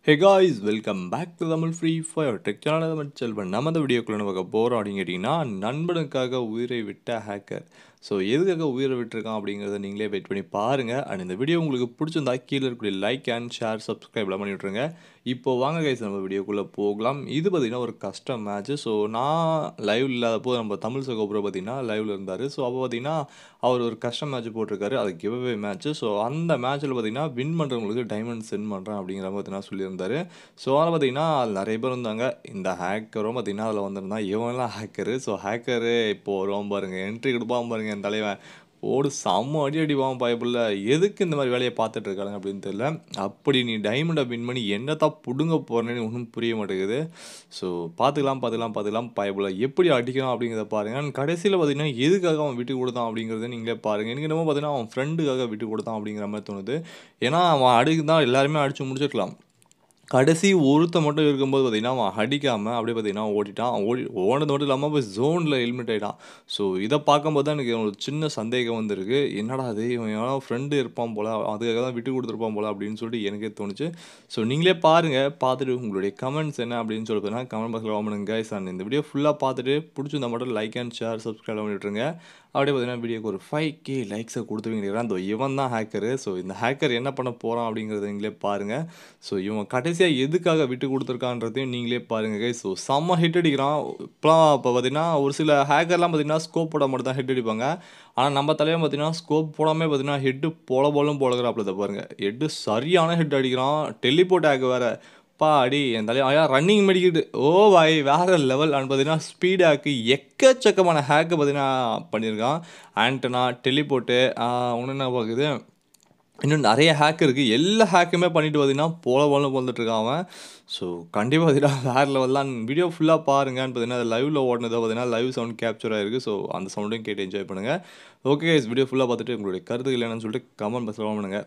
hey guys welcome back to Tamil Free Fire tech channel Tamil Selvan நம்ம இந்த வீடியோக்குள்ள நம்ம போகிறோம் அப்படின்னு கேட்டிங்கன்னா நண்பனுக்காக உயிரை விட்ட ஹேக்கர் ஸோ எதுக்காக உயிரை விட்டுருக்கான் அப்படிங்கிறத நீங்களே வெயிட் பண்ணி பாருங்கள் அண்ட் இந்த வீடியோ உங்களுக்கு பிடிச்சிருந்தா கீழே இருக்கக்கூடிய லைக் அண்ட் ஷேர் சப்ஸ்கிரைப்லாம் பண்ணி விட்ருங்க இப்போ வாங்க கைஸ் நம்ம வீடியோக்குள்ளே போகலாம் இது பார்த்திங்கன்னா ஒரு கஷ்டம் மேட்ச்சு ஸோ நான் லைவ் இல்லாதப்போ நம்ம தமிழ் சகோபுரம் பார்த்திங்கன்னா லைவில் இருந்தார் ஸோ அப்போ பார்த்திங்கன்னா அவர் ஒரு கஷ்டம் மேட்ச் போட்டிருக்காரு அது கிவ்அவே மேட்ச்சு ஸோ அந்த மேட்ச்சில் பார்த்திங்கன்னா வின் பண்ணுறவங்களுக்கு டைமண்ட் சென்ட் பண்ணுறேன் அப்படிங்கிற மாதிரி பார்த்தீங்கன்னா சொல்லியிருந்தாரு ஸோ அதில் பார்த்திங்கன்னா அதில் நிறைய பேர் இருந்தாங்க இந்த ஹேக்கரும் பார்த்திங்கன்னா அதில் வந்திருந்தான் இவன்லாம் ஹேக்கரு ஸோ ஹேக்கரு இப்போ வருவான் பாருங்க என்ட்ரி கொடுப்பான் பாருங்க என் தலைவன் ஓடு செம்ம அடி அடிவான் பயப்புள்ள எதுக்கு இந்த மாதிரி வேலையை பார்த்துட்டு இருக்காங்க அப்படின்னு தெரியல அப்படி நீ டைமண்டை வின் பண்ணி என்னத்தான் பிடுங்க போகிறேன்னு ஒன்றும் புரிய மாட்டேங்குது ஸோ பார்த்துக்கலாம் பார்த்துக்கலாம் பார்த்துக்கலாம் பயப்புள்ள எப்படி அடிக்கலாம் அப்படிங்கிறத பாருங்க அண்ட் கடைசியில் பார்த்தீங்கன்னா எதுக்காக அவன் விட்டு கொடுத்தான் அப்படிங்கிறத நீங்களே பாருங்கள் எனக்கு என்னமோ பார்த்தீங்கன்னா அவன் ஃப்ரெண்டுக்காக விட்டு கொடுத்தான் அப்படிங்கிற மாதிரி தோணுது ஏன்னா அவன் அடிக்கு தான் எல்லாருமே அடித்து முடிச்சிருக்கலாம் கடைசி ஒருத்த மட்டும் இருக்கும்போது பார்த்தீங்கன்னா அவன் அடிக்காமல் அப்படியே பார்த்தீங்கன்னா ஓடிட்டான் அவன் ஓடி ஓனது மட்டும் இல்லாமல் போய் ஜோனில் ஹெல்மெட் ஆகிட்டான் ஸோ இதை பார்க்கும்போது தான் எனக்கு ஒரு சின்ன சந்தேகம் வந்திருக்கு என்னடா அது இவன் எவனோ ஃப்ரெண்டு இருப்பான் போல் அதுக்காக தான் விட்டு கொடுத்துருப்பான் போல் அப்படின்னு சொல்லிட்டு எனக்கே தோணுச்சு ஸோ நீங்களே பாருங்கள் பார்த்துட்டு உங்களுடைய கமெண்ட்ஸ் என்ன அப்படின்னு சொல்லி பார்த்தீங்கன்னா கமெண்ட் பாக்ஸில் வாங்க கைஸ் அண்ட் இந்த வீடியோ ஃபுல்லாக பார்த்துட்டு பிடிச்சிருந்தா மட்டும் லைக் அண்ட் ஷேர் சப்ஸ்கிரைப் பண்ணி விட்டுருங்க அப்படியே பார்த்தீங்கன்னா வீடியோக்கு ஒரு ஃபைவ் கே லைக்ஸை கொடுத்துவீங்க அந்த இவன் தான் ஹேக்கரு ஸோ இந்த ஹேக்கர் என்ன பண்ண போகிறான் அப்படிங்கிறத நீங்களே பாருங்கள் ஸோ இவன் கடைசியாக எதுக்காக விட்டு கொடுத்துருக்கான்றதையும் நீங்களே பாருங்கள் கை ஸோ செம்ம ஹிட் அடிக்கிறான் இப்போலாம் இப்போ பார்த்தீங்கன்னா ஒரு சில ஹேக்கர்லாம் பார்த்தீங்கன்னா ஸ்கோப் போட மட்டும் தான் ஹெட் அடிப்பாங்க ஆனால் நம்ம தலைவன் பார்த்தீங்கன்னா ஸ்கோப் போடாமல் பார்த்தீங்கன்னா ஹெட்டு போல போலும் போலகிறாப்புல பாருங்க ஹெட்டு சரியான ஹெட் அடிக்கிறான் டெலிபோர்ட் ஹேக் வேறு பா அடி என் தலையா ஐயா ரன்னிங் மெடிக்கிட்டு ஓ பாய் வேறு லெவல் அண்ட் பார்த்தீங்கன்னா ஸ்பீட் ஹேக்கு எக்கச்சக்கமான ஹேக்கு பார்த்தீங்கன்னா பண்ணியிருக்கான் ஆண்டனா டெலிபோட்டு ஒன்று என்ன பார்க்குது இன்னும் நிறைய ஹேக் இருக்குது எல்லா ஹேக்குமே பண்ணிட்டு பார்த்தீங்கன்னா போல போல வந்துட்டுருக்கான் அவன் ஸோ கண்டிப்பாக பார்த்தீங்கன்னா வேறு லெவல் தான் வீடியோ ஃபுல்லாக பாருங்கன்னு பார்த்தீங்கன்னா அது லைவில் ஓடினதை பார்த்தீங்கன்னா லைவ் சவுண்ட் கேப்சர் ஆகிருக்கு ஸோ அந்த சவுண்டையும் கேட்டு என்ஜாய் பண்ணுங்கள் ஓகே வீடியோ ஃபுல்லாக பார்த்துட்டு உங்களுடைய கருத்துக்கள் என்னன்னு சொல்லிட்டு கமெண்ட் பாக்ஸில் பண்ணுங்கள்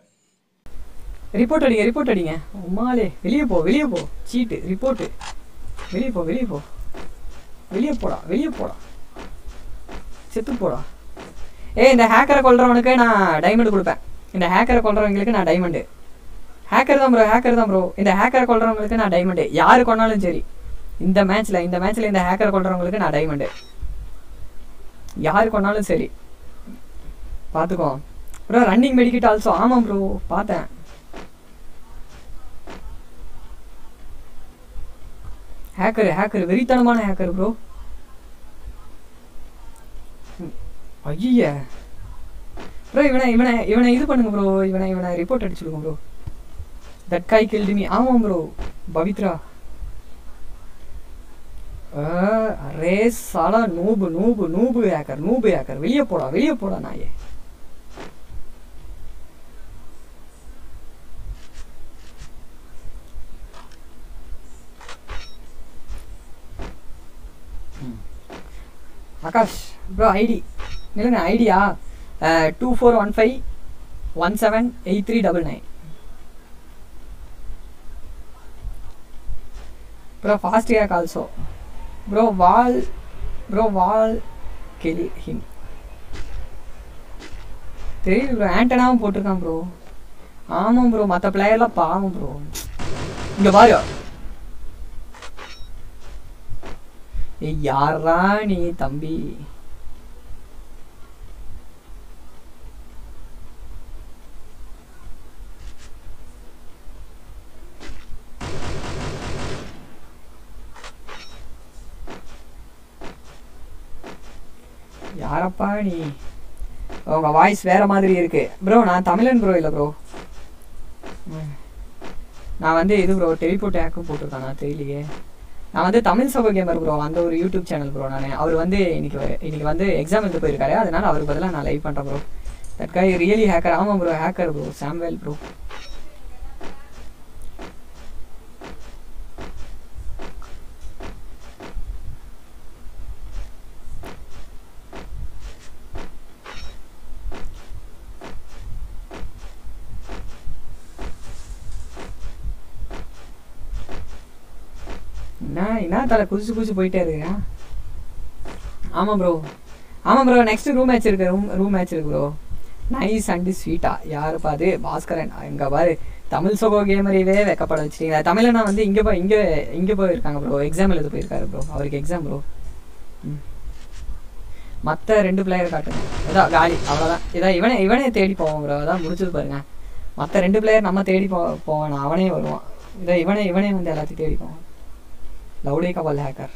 ரிப்போர்ட் அடிங்க ரிப்போர்ட் அடிங்க உமாலே வெளியே போ வெளியே போ சீட்டு ரிப்போர்ட்டு வெளியே போ வெளியே போ வெளியே போடா வெளியே போடா செத்து போடா ஏய் இந்த ஹேக்கரை கொல்றவனுக்கு நான் டைமண்ட் கொடுப்பேன் இந்த ஹேக்கரை கொல்றவங்களுக்கு நான் டைமண்டு ஹேக்கர் தான் ப்ரோ ஹேக்கர் தான் ப்ரோ இந்த ஹேக்கரை கொல்றவங்களுக்கு நான் டைமண்டு யாரு கொண்டாலும் சரி இந்த மேட்ச்ல இந்த மேட்ச்ல இந்த ஹேக்கரை கொல்றவங்களுக்கு நான் டைமண்டு யாரு கொண்டாலும் சரி பார்த்துக்கோ ப்ரோ ரன்னிங் மெடிக்கிட் ஆல்சோ ஆமாம் ப்ரோ பார்த்தேன் ஹேக்கர் ஹேக்கர் வெறித்தனமான ஹேக்கர் ப்ரோ ஐய ப்ரோ இவனை இவனை இவனை இது பண்ணுங்க ப்ரோ இவனை இவனை ரிப்போர்ட் அடிச்சுடுங்க bro that guy killed me ஆமாம் ப்ரோ பவித்ரா அரே சாலா noob noob noob hacker noob hacker வெளியே போடா வெளியே போடா நாயே ஆகாஷ் ப்ரோ ஐடி இல்லைங்க ஐடியா two four one five one seven eight three double nine bro fast ஏக் ஆல்சோ ப்ரோ வால் ப்ரோ வால் கில் ஹிம் தெரியுது ப்ரோ ஆண்டனாவும் போட்டிருக்கான் ப்ரோ ஆமாம் ப்ரோ மற்ற பிளேயர்லாம் பாவம் ப்ரோ இங்கே பாரு ஏய் யாரா நீ தம்பி யாரப்பா நீ உங்க வாய்ஸ் வேற மாதிரி இருக்கு ப்ரோ நான் தமிழன் ப்ரோ இல்லை ப்ரோ நான் வந்து இது ப்ரோ டெலிபோர்ட் ஹேக்கும் போட்டிருக்கேன் நான் தெரியலையே நான் வந்து தமிழ் சகோ கேமர் ப்ரோ அந்த ஒரு யூடியூப் சேனல் ப்ரோ நான் அவர் வந்து இன்னைக்கு இன்னைக்கு வந்து எக்ஸாம் எழுத போயிருக்காரு அதனால அவருக்கு பதிலாக நான் லைவ் பண்ணுறேன் bro that guy really hacker ஆமாம் bro hacker bro Samuel bro என்ன என்ன தலை குதிச்சு குதிச்சு போயிட்டே இருக்கா ஆமாம் ப்ரோ ஆமாம் ப்ரோ நெக்ஸ்ட் ரூம் மேட்ச் இருக்கு ரூம் ரூம் மேட்ச் இருக்கு ப்ரோ நைஸ் அண்ட் ஸ்வீட்டா யார் பாது பாஸ்கரன் எங்க பாரு தமிழ் சோகோ கேமரையவே வெக்கப்பட வச்சிட்டீங்களா தமிழனா வந்து இங்கே போய் இங்கே இங்கே போயிருக்காங்க ப்ரோ எக்ஸாம் எழுத போயிருக்காரு ப்ரோ அவருக்கு எக்ஸாம் ப்ரோ மற்ற ரெண்டு பிளேயர் காட்டுங்க இதான் காலி அவ்வளோதான் இதான் இவனே இவனே தேடி போவோம் ப்ரோ அதான் முடிச்சது பாருங்க மற்ற ரெண்டு பிளேயர் நம்ம தேடி போ போவான் அவனே வருவான் இதை இவனே இவனே வந்து எல்லாத்தையும் தேடி போவான் லவுடே கபால் ஹேக்கர்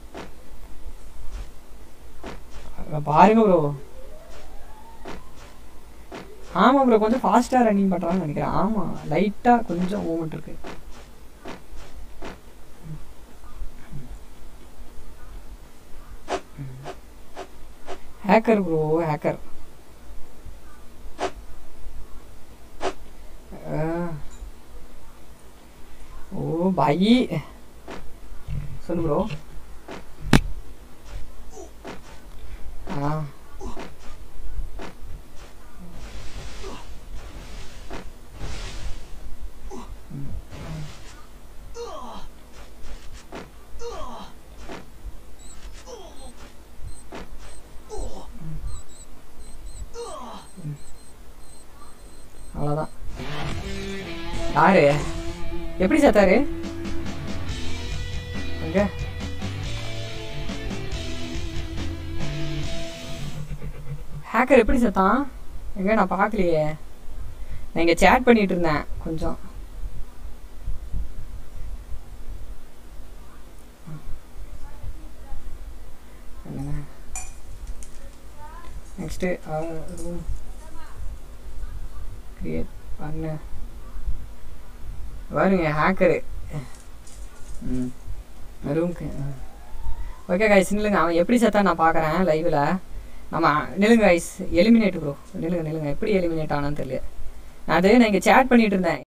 பாருங்க ப்ரோ ஆமாம் ப்ரோ கொஞ்சம் ஃபாஸ்ட்டாக ரன்னிங் பண்ணுறான்னு நினைக்கிறேன் ஆமாம் லைட்டாக கொஞ்சம் மூமெண்ட் இருக்கு ஹேக்கர் ப்ரோ ஹேக்கர் ஓ பாயி சொல்லு ப்ரோ ஆ அவ்வளோதான் யாரு எப்படி செத்தாரு அங்க ஹேக்கர் எப்படி செத்தான் எங்க நான் பார்க்கலையே நான் இங்கே சேட் பண்ணிட்டு இருந்தேன் கொஞ்சம் நெக்ஸ்ட்டு ரூம் கிரியேட் பண்ணு பாருங்க ஹேக்கரு ம் ரூம்க்கு ஓகே கைஸ் நில்லுங்க அவன் எப்படி செத்தான் நான் பார்க்குறேன் லைவில் நம்ம நில்லுங்க கைஸ் எலிமினேட் ப்ரோ நில்லுங்க நில்லுங்க எப்படி எலிமினேட் ஆனான்னு தெரியல நான் அது நான் இங்கே சேட் பண்ணிட்டு இருந்தேன்